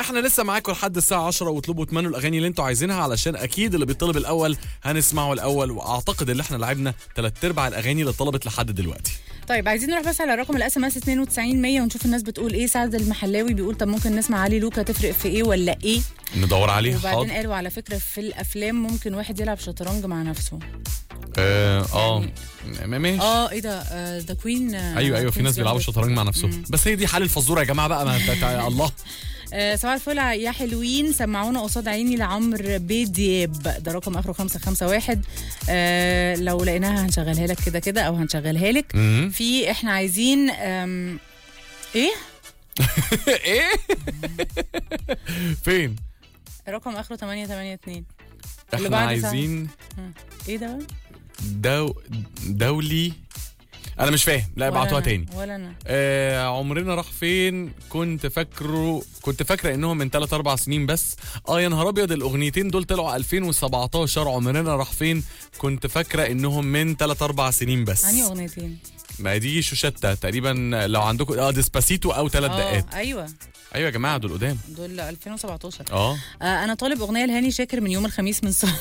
احنا لسه معاكم لحد الساعه 10 واطلبوا تمنوا الاغاني اللي انتوا عايزينها علشان اكيد اللي بيطلب الاول هنسمعه الاول واعتقد ان احنا لعبنا ثلاث ارباع الاغاني اللي طلبت لحد دلوقتي طيب عايزين نروح بس على رقم الاس ام اس 92 100 ونشوف الناس بتقول ايه سعد المحلاوي بيقول طب ممكن نسمع علي لوكا تفرق في ايه ولا ايه ندور عليه وبعدين حاضر قالوا على فكره في الافلام ممكن واحد يلعب شطرنج مع نفسه اه اه م- ماشي اه ايه ده ذا كوين ايوه ايوه في ناس بيلعبوا شطرنج مع نفسهم بس هي دي حال الفزوره يا جماعه بقى ما انت تع- الله آه صباح الفل يا حلوين سمعونا قصاد عيني لعمرو بيدياب ده رقم اخره 551 آه لو لقيناها هنشغلها لك كده كده او هنشغلها لك مم. في احنا عايزين آم، ايه ايه فين رقم اخره 882 احنا بعد ساعة. عايزين ايه ده دو دولي انا مش فاهم لا ولا ابعتوها أنا، تاني ولا انا آه عمرنا راح فين كنت فاكره كنت فاكره انهم من 3 4 سنين بس اه يا نهار ابيض الاغنيتين دول طلعوا 2017 عمرنا راح فين كنت فاكره انهم من 3 4 سنين بس انهي اغنيتين ما دي شوشتة تقريبا لو عندكم اه ديسباسيتو او ثلاث دقات اه ايوه ايوه يا جماعه دول قدام دول 2017 اه آه انا طالب اغنيه لهاني شاكر من يوم الخميس من سارة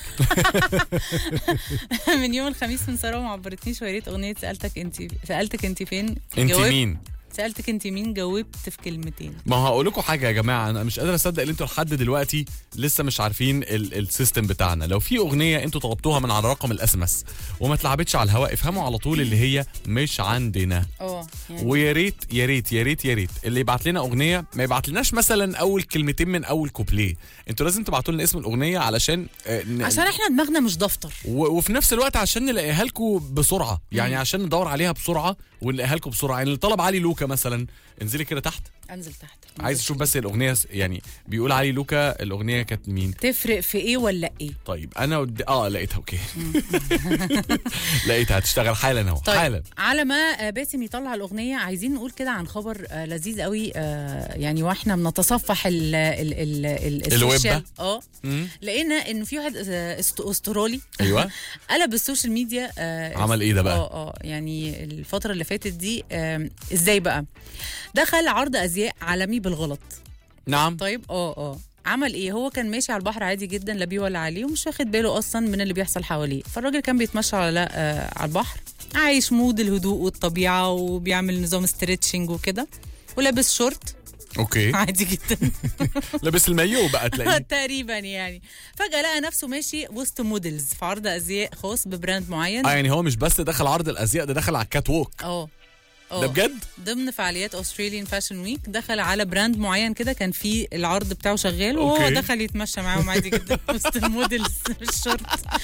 من يوم الخميس من سارة وما عبرتنيش ويا ريت اغنيه سالتك انت سالتك انت فين انت جاوبت- مين سالتك انت مين جاوبت في كلمتين ما هقول لكم حاجه يا جماعه انا مش قادر اصدق ان انتوا لحد دلوقتي لسه مش عارفين ال- السيستم بتاعنا لو في اغنيه انتوا طلبتوها من على رقم الاس ام اس وما اتلعبتش على الهواء افهموا على طول اللي هي مش عندنا اه يعني ويا ريت يا ريت يا ريت يا ريت اللي يبعت لنا اغنيه ما يبعت لناش مثلا اول كلمتين من اول كوبليه انتوا لازم تبعتوا لنا اسم الاغنيه علشان آه، ن- عشان احنا دماغنا مش دفتر و- وفي نفس الوقت عشان نلاقيها لكم بسرعه يعني عشان ندور عليها بسرعه ونلاقيها لكم بسرعه يعني اللي طلب علي لوكا مثلا انزلي كده تحت انزل تحت عايز اشوف بس الاغنيه س- يعني بيقول علي لوكا الاغنيه كانت مين تفرق في ايه ولا ايه طيب انا ود... اه لقيتها اوكي لقيتها هتشتغل حالا اهو طيب حالا على ما آه، باسم يطلع الاغنيه عايزين نقول كده عن خبر آه، لذيذ قوي آه، يعني واحنا بنتصفح ال ال ال ال الويب السوشيال بقى؟ اه مم. لقينا ان في واحد آه، است- استرالي ايوه قلب السوشيال ميديا آه، عمل ايه ده بقى؟ اه اه يعني الفتره اللي فاتت دي آم، ازاي بقى دخل عرض ازياء عالمي بالغلط نعم طيب اه اه عمل ايه هو كان ماشي على البحر عادي جدا لا بيه ولا عليه ومش واخد باله اصلا من اللي بيحصل حواليه فالراجل كان بيتمشى على آه على البحر عايش مود الهدوء والطبيعه وبيعمل نظام ستريتشنج وكده ولابس شورت اوكي عادي جدا لابس المايو بقى تلاقيه تقريبا يعني فجاه لقى نفسه ماشي وسط موديلز في عرض ازياء خاص ببراند معين اه يعني هو مش بس دخل عرض الازياء ده دخل على الكات ووك اه اه ده بجد ضمن فعاليات اوستراليان فاشن ويك دخل على براند معين كده كان فيه العرض بتاعه شغال وهو أوكي. دخل يتمشى معاهم عادي جدا وسط الموديلز الشورت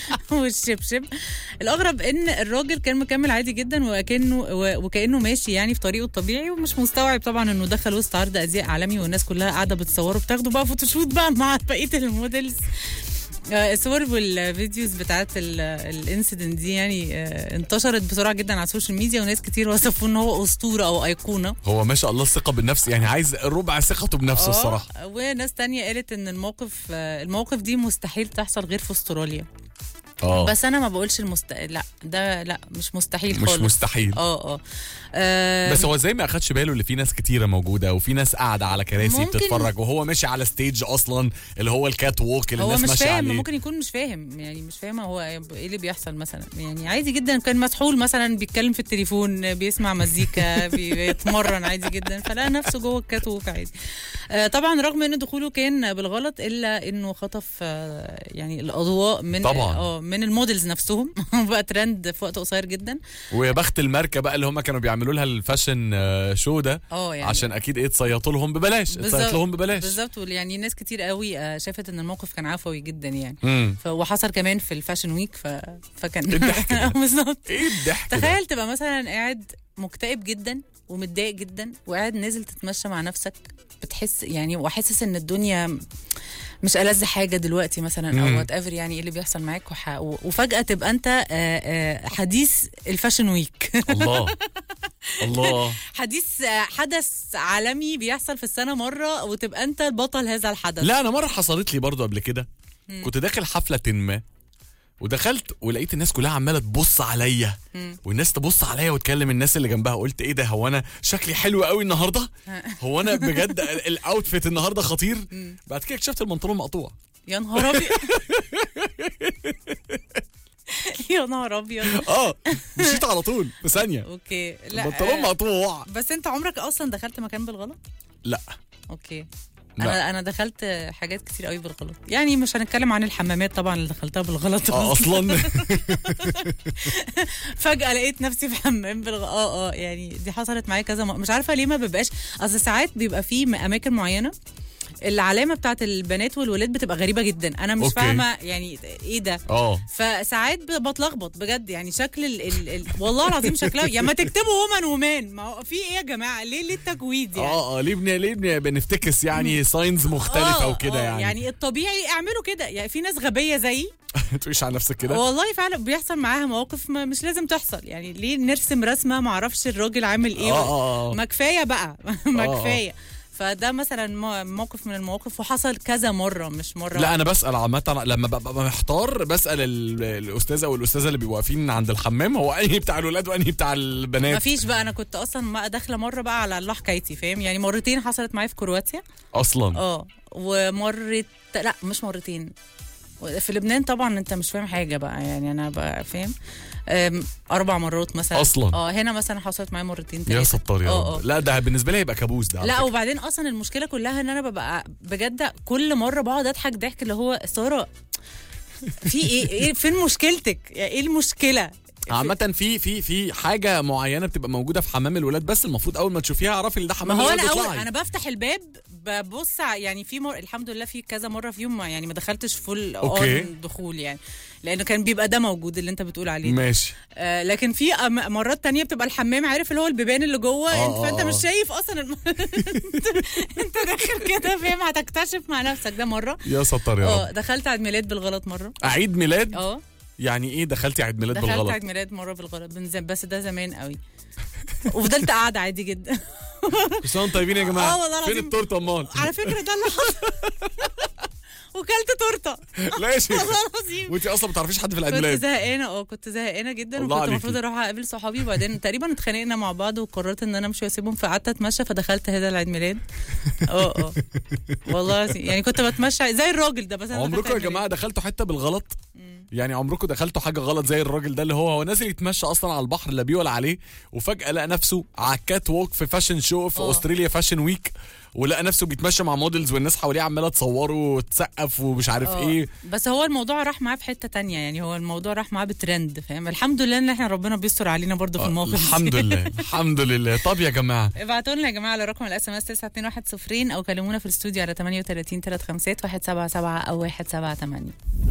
والشبشب الاغرب ان الراجل كان مكمل عادي جدا وكانه و- وكانه ماشي يعني في طريقه الطبيعي ومش مستوعب طبعا انه دخل وسط عرض ازياء عالمي والناس كلها قاعده بتصوره بتاخده بقى فوتوشوت بقى مع بقيه الموديلز آه، الصور والفيديوز بتاعت الانسيدنت دي يعني آه، انتشرت بسرعه جدا على السوشيال ميديا وناس كتير وصفوه ان هو اسطوره او ايقونه هو ما شاء الله الثقه بالنفس يعني عايز ربع ثقته بنفسه آه، الصراحه وناس تانية قالت ان الموقف آه، الموقف دي مستحيل تحصل غير في استراليا اه بس انا ما بقولش المست... لا ده لا مش مستحيل مش خالص مستحيل اه اه آه، بس هو زي ما اخدش باله اللي في ناس كتيره موجوده وفي ناس قاعده على كراسي ممكن- بتتفرج وهو ماشي على ستيج اصلا اللي هو الكات ووك اللي هو الناس مش ماشيه فاهم عليه ممكن يكون مش فاهم يعني مش فاهم هو ايه اللي بيحصل مثلا يعني عادي جدا كان مسحول مثلا بيتكلم في التليفون بيسمع مزيكا بيتمرن عادي جدا فلقى نفسه جوه الكات ووك عادي آه، طبعا رغم ان دخوله كان بالغلط الا انه خطف آه، يعني الاضواء من طبعاً. اه من المودلز نفسهم بقى ترند في وقت قصير جدا ويا بخت الماركه بقى اللي هم كانوا بيعملوا لها الفاشن آه، شو ده اه يعني عشان اكيد ايه تصيطوا لهم ببلاش تصيط لهم ببلاش بالظبط يعني ناس كتير قوي آه، شافت ان الموقف كان عفوي جدا يعني امم ف... وحصل كمان في الفاشن ويك ف... فكان إيه الضحك ده؟ بالظبط ايه الضحك ده تخيل تبقى مثلا قاعد مكتئب جدا ومتضايق جدا وقاعد نازل تتمشى مع نفسك بتحس يعني وحاسس ان الدنيا مش ألذ حاجة دلوقتي مثلا مم. أو وات ايفر يعني ايه اللي بيحصل معاك وح... و- وفجأة تبقى أنت آه، آه، حديث الفاشن ويك الله الله حديث آه، حدث عالمي بيحصل في السنة مرة وتبقى أنت البطل هذا الحدث لا انا مره حصلت لي برضو قبل كده كنت داخل حفله ما ودخلت ولقيت الناس كلها عماله تبص عليا والناس تبص عليا وتكلم الناس اللي جنبها قلت ايه ده هو انا شكلي حلو قوي النهارده هو انا بجد ال- الاوتفيت النهارده خطير بعد كده اكتشفت البنطلون مقطوع يا نهار ابيض يا نهار ابيض اه مشيت على طول في ثانيه اوكي لا البنطلون آه، مقطوع بس انت عمرك اصلا دخلت مكان بالغلط لا اوكي لا. انا انا دخلت حاجات كتير قوي بالغلط يعني مش هنتكلم عن الحمامات طبعا اللي دخلتها بالغلط آه اصلا فجاه لقيت نفسي في حمام بالغلط اه اه يعني دي حصلت معايا كذا م... مش عارفه ليه ما بيبقاش اصل ساعات بيبقى في م- اماكن معينه العلامه بتاعت البنات والولاد بتبقى غريبه جدا انا مش أوكي. فاهمه يعني ايه ده اه فساعات ب- بتلخبط بجد يعني شكل ال ال ال والله العظيم شكلها يا ما تكتبوا وومن ومان ما هو في ايه يا جماعه ليه ليه التجويد يعني اه اه ليه بن ليه بن- بنفتكس يعني ساينز مختلفه آه، وكده آه، يعني, يعني الطبيعي اعملوا كده يعني في ناس غبيه زيي تقوليش على نفسك كده والله فعلا بيحصل معاها مواقف ما مش لازم تحصل يعني ليه نرسم رسمه ما اعرفش الراجل عامل ايه اه اه اه ما كفايه بقى ما آه. كفايه فده مثلا مو- موقف من المواقف وحصل كذا مره مش مره لا انا بسال عامه لما ببقى محتار بسال ال- الاستاذه او الاستاذه اللي بيبقوا واقفين عند الحمام هو انهي بتاع الولاد وانهي بتاع ما البنات فيش بقى انا كنت اصلا ما داخله مره بقى على الله حكايتي فاهم يعني مرتين حصلت معايا في كرواتيا اصلا اه ومرت لا مش مرتين في لبنان طبعا انت مش فاهم حاجه بقى يعني انا بقى فاهم أم، اربع مرات مثلا أصلاً. اه هنا مثلا حصلت معايا مرتين يا تلاتة. ستار يا اه رب اه لا ده بالنسبه لي هيبقى كابوس ده على لا فكرة. وبعدين اصلا المشكله كلها ان انا ببقى بجد كل مره بقعد اضحك ضحك اللي هو ساره في ايه ايه فين مشكلتك يعني ايه المشكله عامة في في في حاجة معينة بتبقى موجودة في حمام الولاد بس المفروض أول ما تشوفيها اعرفي ان ده ما حمام هو الولاد انا اول واطلعي. انا بفتح الباب ببص ع- يعني في مر... الحمد لله في كذا مره في يوم ما- يعني ما دخلتش فول أوكي. اون دخول يعني لانه كان بيبقى ده موجود اللي انت بتقول عليه ده. ماشي آه لكن في أم- مرات تانية بتبقى الحمام عارف اللي هو البيبان اللي جوه آه، انت فانت آه، مش آه. شايف اصلا الم... انت داخل كده فاهم هتكتشف مع نفسك ده مره يا ستار يا اه رب دخلت عيد ميلاد بالغلط مره عيد ميلاد اه يعني ايه دخلتي عيد ميلاد دخلت بالغلط عيد ميلاد مره بالغلط من زم... بس ده زمان قوي وفضلت قاعده عادي جدا بس انتوا طيبين يا جماعة آه والله فين العظيم. التورتة امال على فكره ده اللي حصل وكلت تورته لا يا شيخ والله العظيم وانت اصلا ما بتعرفيش حد في العيد كنت ميلاد زهقانه اه كنت زهقانه جدا الله وكنت عليكي. المفروض اروح اقابل صحابي وبعدين تقريبا اتخانقنا مع بعض وقررت ان انا امشي واسيبهم فقعدت اتمشى فدخلت هذا العيد ميلاد اه اه والله العظيم. يعني كنت بتمشى زي الراجل ده بس انا دخلت عمركم يا عيد جماعة دخلتوا حتة بالغلط يعني عمركم دخلتوا حاجة غلط زي الراجل ده اللي هو هو نازل يتمشى اصلا على البحر لا بيه ولا عليه وفجأة لقى نفسه على الكات ووك في فاشن شو في آه. استراليا فاشن ويك ولقى نفسه بيتمشى مع موديلز والناس حواليه عماله تصوره وتسقف ومش عارف آه. ايه بس هو الموضوع راح معاه في حته تانية يعني هو الموضوع راح معاه بترند فاهم الحمد لله ان احنا ربنا بيستر علينا برضو في الموقف دي. الحمد لله الحمد لله طب يا جماعه ابعتوا لنا يا جماعه على رقم الاس ام اس 921 او كلمونا في الاستوديو على 38 35 177 او 178